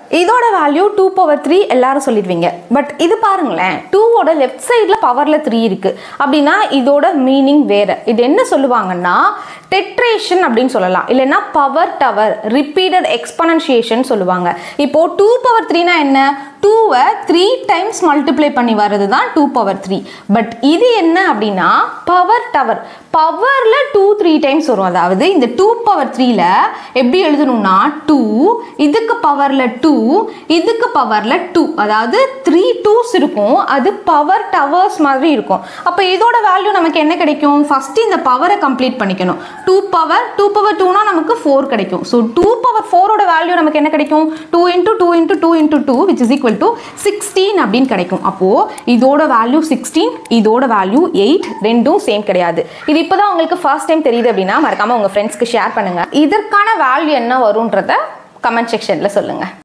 இதோட value two power three எல்லாரும் சொல்லிடுவீங்க but இது பாருங்களேன் டூவோட லெஃப்ட் சைடில் பவரில் த்ரீ இருக்கு அப்படின்னா இதோட மீனிங் வேற இது என்ன சொல்லுவாங்கன்னா டெட்ரேஷன் அப்படின்னு சொல்லலாம் இல்லைன்னா பவர் டவர் ரிப்பீட்டட் எக்ஸ்பனன்ஷியேஷன் சொல்லுவாங்க இப்போ டூ பவர் த்ரீனா என்ன டூவை த்ரீ டைம்ஸ் மல்டிப்ளை பண்ணி வர்றது தான் டூ பவர் த்ரீ பட் இது என்ன அப்படின்னா பவர் டவர் பவரில் டூ த்ரீ டைம்ஸ் வரும் அதாவது இந்த டூ பவர் த்ரீல எப்படி எழுதணும்னா டூ இதுக்கு பவரில் டூ இதுக்கு பவரில் டூ அதாவது த்ரீ டூஸ் இருக்கும் அது பவர் டவர்ஸ் மாதிரி இருக்கும் அப்போ இதோட வேல்யூ நமக்கு என்ன கிடைக்கும் ஃபர்ஸ்ட் இந்த பவரை கம்ப்ளீட் பண்ணிக்கணும் டூ பவர் டூ பவர் டூனா நமக்கு ஃபோர் கிடைக்கும் ஸோ டூ பவர் ஃபோரோட வேல்யூ நமக்கு என்ன கிடைக்கும் two into two into two into two which is equal to sixteen அப்படின்னு கிடைக்கும் அப்போது இதோட வேல்யூ சிக்ஸ்டீன் இதோட வேல்யூ எயிட் ரெண்டும் சேம் கிடையாது இது இப்போ தான் உங்களுக்கு ஃபர்ஸ்ட் டைம் தெரியுது அப்படின்னா மறக்காமல் உங்கள் ஃப்ரெண்ட்ஸ்க்கு ஷேர் பண்ணுங்கள் இதற்கான வேல்யூ என்ன வரும்ன்றத கமெண்ட் செக்ஷனில் சொல்லுங்கள்